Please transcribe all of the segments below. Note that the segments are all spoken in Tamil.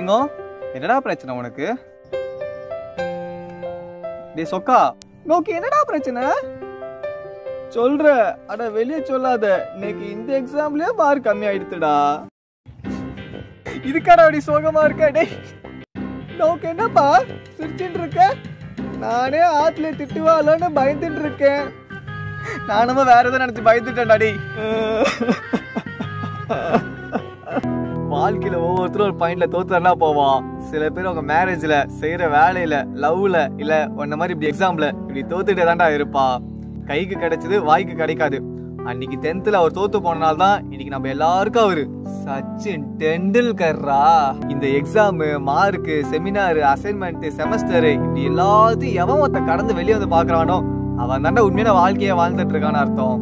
தங்கம் என்னடா பிரச்சனை உனக்கு டேய் சொக்கா நோக்கி என்னடா பிரச்சனை சொல்ற அட வெளியே சொல்லாத இன்னைக்கு இந்த எக்ஸாம்லயே மார்க் கம்மி ஆயிடுத்துடா இதுக்காடா அப்படி சோகமா இருக்க டேய் நோக்கு என்னப்பா சிரிச்சுட்டு இருக்க நானே ஆத்துல திட்டுவாளன்னு பயந்துட்டு இருக்கேன் நானும் வேற எதுவும் நினைச்சு பயந்துட்டேன்டா டேய் வாழ்க்கையில ஒவ்வொருத்தரும் ஒரு பாயிண்ட்ல தோத்துறா போவான் சில பேர் அவங்க மேரேஜ்ல செய்யற வேலையில லவ்ல இல்ல உன்ன மாதிரி இப்படி எக்ஸாம்ல இப்படி தோத்துட்டே தான்டா இருப்பா கைக்கு கிடைச்சது வாய்க்கு கிடைக்காது அன்னைக்கு டென்த்ல அவர் தோத்து போனனால தான் இன்னைக்கு நம்ம எல்லாருக்கும் அவரு சச்சின் டெண்டுல்கர்ரா இந்த exam mark seminar assignment semester இப்படி எல்லாத்தையும் எவன் ஒருத்த கடந்து வெளியே வந்து பாக்குறானோ அவன் தாண்டா உண்மையான வாழ்க்கைய வாழ்ந்துட்டு இருக்கான்னு அர்த்தம்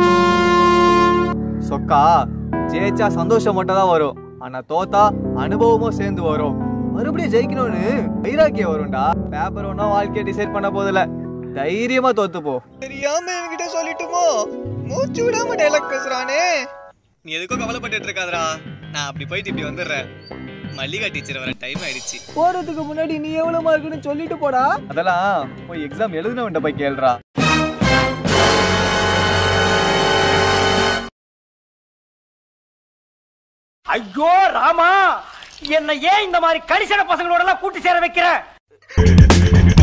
சொக்கா ஜெயிச்சா சந்தோஷம் மட்டும் தான் வரும் ஆனா தோத்தா அனுபவமும் சேர்ந்து வரும் மறுபடியும் ஜெயிக்கணும்னு வைராக்கியம் வரும்டா பேப்பர் ஒன்னும் வாழ்க்கைய டிசைட் பண்ண போதில்ல தைரியமா தோத்து போ தெரியாம என்கிட்ட சொல்லிட்டுமோ மூச்சு விடாம டைலாக் பேசுறானே நீ எதுக்கும் கவலைப்பட்டு இருக்காதடா நான் அப்படி போயிட்டு இப்படி வந்துடுறேன் மல்லிகா டீச்சர் வர டைம் ஆயிடுச்சு போறதுக்கு முன்னாடி நீ எவ்வளவு மார்க்குன்னு சொல்லிட்டு போடா அதெல்லாம் போய் எக்ஸாம் எழுதுனவன்ட்ட போய் கேளுடா ஐயோ ராமா என்ன ஏன் இந்த மாதிரி கரிசன பசங்களோட எல்லாம் கூட்டி சேர வைக்கிற